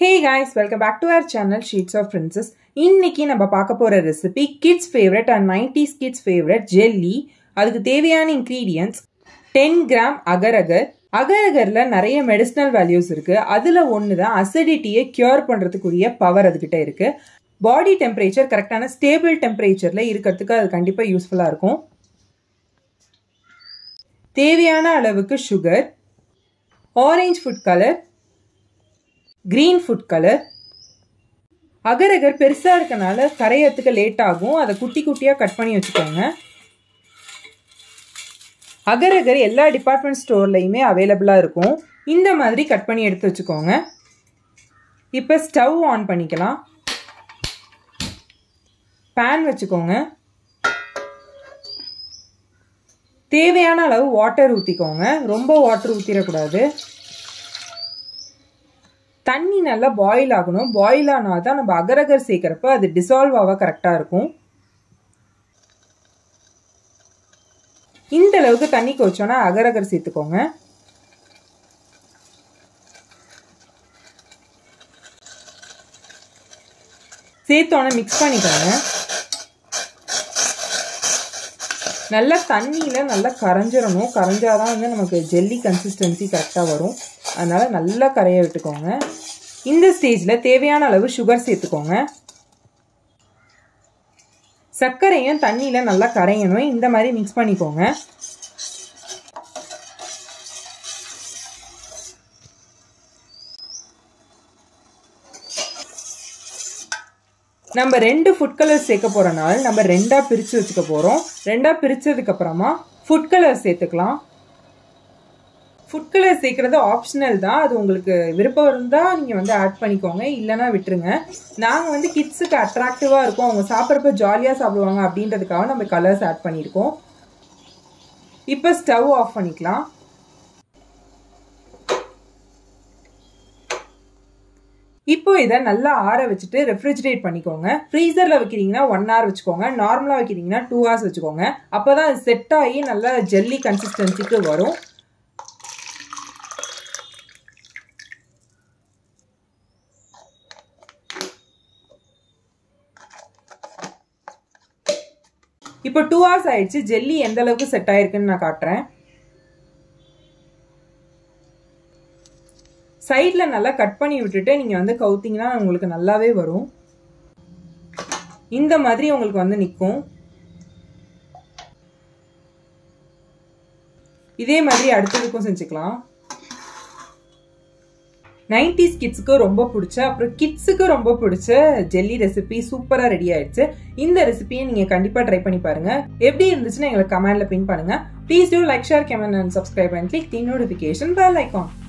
hey guys welcome back to our channel sheets of princess இன்னைக்கு நம்ம பார்க்க போகிற recipe kids favourite and nineties kids favourite jelly அதுக்கு தேவையான இன்க்ரீடியன்ட்ஸ் டென் கிராம் அகரகர் அகரகரில் நிறைய மெடிசினல் வேல்யூஸ் இருக்குது அதில் ஒன்று தான் அசிடிட்டியை க்யூர் பண்ணுறதுக்குரிய பவர் அதுக்கிட்ட இருக்குது பாடி டெம்பரேச்சர் கரெக்டான ஸ்டேபிள் டெம்பரேச்சரில் இருக்கிறதுக்கு அது கண்டிப்பாக யூஸ்ஃபுல்லாக இருக்கும் தேவையான அளவுக்கு sugar orange food colour green food colour agar agar பெருசாக இருக்கனால கரையறதுக்கு லேட் ஆகும் அதை குட்டி குட்டியாக கட் பண்ணி வச்சுக்கோங்க அகரகர் எல்லா டிபார்ட்மெண்ட் ஸ்டோர்லையுமே அவைலபிளாக இருக்கும் இந்த மாதிரி கட் பண்ணி எடுத்து வச்சுக்கோங்க இப்போ ஸ்டவ் ஆன் பண்ணிக்கலாம் பேன் வச்சுக்கோங்க தேவையான அளவு வாட்டர் ஊற்றிக்கோங்க ரொம்ப வாட்டர் ஊற்றிடக்கூடாது தண்ணி நல்லா பாயில் ஆகணும் பாயில் ஆனால் தான் நம்ம அகரகர் சேர்க்குறப்ப அது டிசால்வ் ஆக கரெக்டாக இருக்கும் இந்த அளவுக்கு தண்ணி கொச்சோன்னா அகரகர் சேர்த்துக்கோங்க சேர்த்தோன்னே மிக்ஸ் பண்ணிக்கோங்க நல்லா தண்ணியில் நல்லா கரைஞ்சிடணும் கரைஞ்சாதான் வந்து நமக்கு ஜெல்லி கன்சிஸ்டன்சி கரெக்டாக வரும் அதனால் நல்லா கரைய விட்டுக்கோங்க இந்த ஸ்டேஜில் தேவையான அளவு சுகர் சேர்த்துக்கோங்க சர்க்கரையும் தண்ணியில் நல்லா கரையணும் இந்த மாதிரி மிக்ஸ் பண்ணிக்கோங்க நம்ம ரெண்டு ஃபுட் கலர் சேர்க்க போகிறனால நம்ம ரெண்டாக பிரித்து வச்சுக்க போகிறோம் ரெண்டாக பிரித்ததுக்கப்புறமா ஃபுட் கலர் சேர்த்துக்கலாம் ஃபுட் கலர் சேர்க்குறது ஆப்ஷனல் தான் அது உங்களுக்கு விருப்பம் இருந்தால் நீங்கள் வந்து ஆட் பண்ணிக்கோங்க இல்லைனா விட்டுருங்க நாங்கள் வந்து கிட்ஸுக்கு அட்ராக்டிவாக இருக்கும் அவங்க சாப்பிட்றப்ப ஜாலியாக சாப்பிடுவாங்க அப்படின்றதுக்காக நம்ம கலர்ஸ் ஆட் பண்ணியிருக்கோம் இப்போ ஸ்டவ் ஆஃப் பண்ணிக்கலாம் இப்போ இதை நல்லா ஆற வச்சுட்டு ரெஃப்ரிஜிரேட் பண்ணிக்கோங்க ஃப்ரீசரில் வைக்கிறீங்கன்னா ஒன் ஹவர் வச்சுக்கோங்க நார்மலாக வைக்கிறீங்கன்னா டூ ஹவர்ஸ் வச்சுக்கோங்க அப்போ தான் அது செட் ஆகி நல்லா ஜெல்லி கன்சிஸ்டன்சிக்கு வரும் இப்போ டூ ஹவர்ஸ் ஆயிடுச்சு ஜெல்லி எந்த அளவுக்கு செட் ஆயிருக்குன்னு நான் காட்டுறேன் சைடில் நல்லா கட் பண்ணி விட்டுட்டு நீங்கள் வந்து கவுத்திங்கன்னா உங்களுக்கு நல்லாவே வரும் இந்த மாதிரி உங்களுக்கு வந்து நிற்கும் இதே மாதிரி அடுத்ததுக்கும் செஞ்சுக்கலாம் நைன்டிஸ் கிட்ஸுக்கு ரொம்ப பிடிச்ச அப்புறம் கிட்ஸுக்கு ரொம்ப பிடிச்ச ஜெல்லி ரெசிபி சூப்பராக ரெடி ஆயிடுச்சு இந்த ரெசிபியை நீங்கள் கண்டிப்பாக ட்ரை பண்ணி பாருங்க எப்படி இருந்துச்சுன்னு எங்களுக்கு கமெண்ட்ல பின் பண்ணுங்க please do like share comment and subscribe and click the notification bell icon